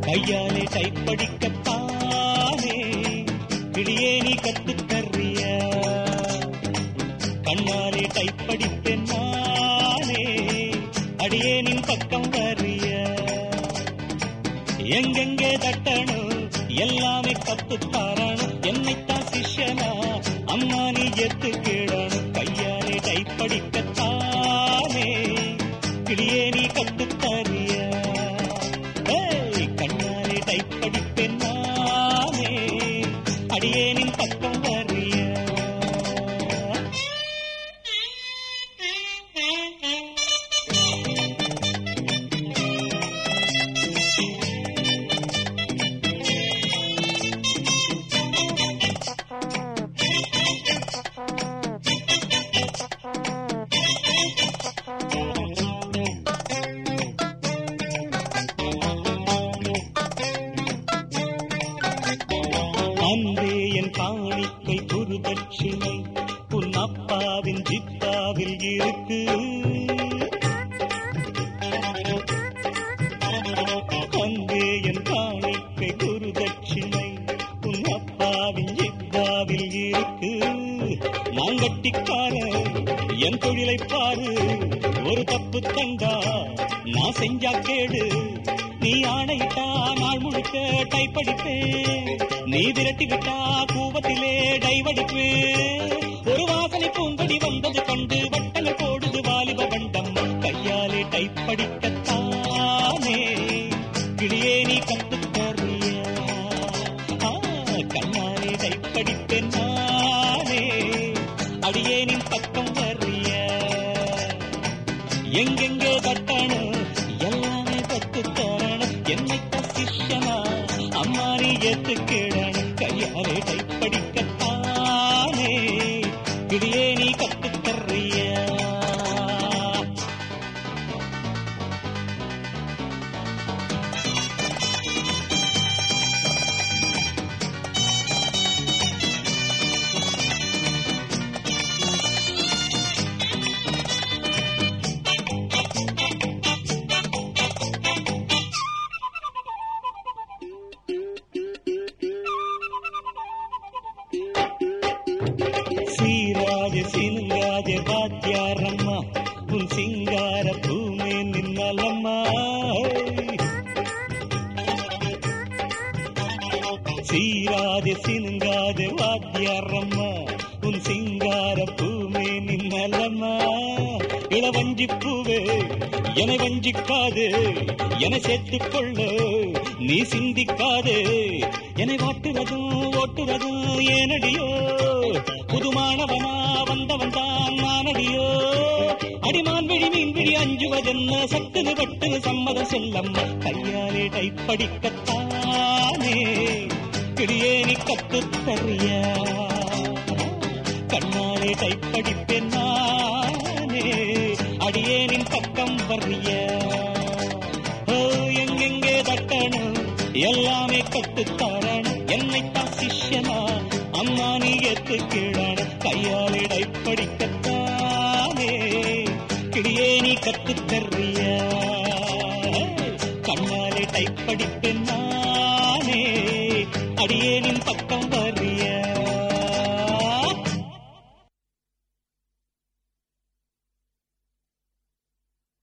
கையாலே டைப்படிக்கத்தானே கிளியே நீ கத்துத் தர்றியா கண்ணாலே டைப்படிப்பேன் நானே அடியேனின் பக்கம் வர்றியா எங்கெங்கே தட்டணும் எல்லாமே கத்து தாரணும் என்னைத்தான் சிஷ்யனா அம்மா நீ எத்து கேடணும் கையாலே டைப்படிக்கத்தானே கிளியே நீ கத்து தரியா ஏய், கண்ணாலே டைப்படிப்பேன் நானே அடியேனின் பக்கம் வர்றியா அன்பே என் காணிக்கை குருதட்சிணை உன் அப்பாவின் ஜிப்பாவில் இருக்கு அன்பே என் காணிக்கை குருதட்சிணை உன் அப்பாவின் ஜிப்பாவில் இருக்கு நான் கட்டிக்காரன் என் தொழிலை பாரு ஒரு தப்பு தண்டா நான் செஞ்சா கேடு நீ ஆணையிட்டா நாள் முழுக்க டைப்படிப்பேன் நீ விரட்டி விட்டா கூவத்திலே டைவடிப்பு ஒரு வாசனை பூங்கடி வந்தது கண்டு வட்டனை போடுது வாலிப வண்டம் கையாலே டைப்படிக்கத்தானே கிளியே நீ கத்துத் தர்றியா ஆ, கண்ணாலே டைப்படிப்பேன் நானே அடியேனின் பக்கம் வர்றியா எங்கெங்கே தட்டணும் எல்லாமே கத்து தரணும் என்னைத்த சிஷ்யனா அம்மா நீ ஏத்து கேடணும் கையாலே டைப்படிக்கத்தானே கிளியே நீ கத்து தர்றியா சீராஜ சிங்காஜ வாத்தியாரம்மா உன் சிங்கார பூமே நின்னலம்மா சீராஜ சிங்காஜ வாத்தியாரம்மா உன் சிங்கார பூமே நின்னலம்மா இளவஞ்சி பூவே என வஞ்சிக்காது என சேர்த்துக் கொள்ள நீ சிந்திக்காது என்னை வாட்டுவதும் ஓட்டுவதும் ஏனடியோ புதுமானவனா வந்தவன் தான் நானடியோ அடிமான் விழி மீன் விழி அஞ்சுவதென்ன சட்டுனு பட்டுனு சம்மதம் சொல்லம்மா கையாலே டைப்படிக்கத்தானே கிளியே நீ கத்துத் தர்றியா கண்ணாலே டைப்படிப்பேன் நானே அடியேனின் பக்கம் வர்றியா ஓ எங்கெங்கே தட்டணும் எல்லாமே கத்துத் தரணும் என்னைத்தான் சிஷ்யனா அம்மா நீ ஏத்து கீழான கையாலே டைப்படிக்கத்தானே கிளியே நீ கத்துத் தர்றியா கண்ணாலே டைப்படிப்பேன் நானே அடியேனின் பக்கம் வர்றியா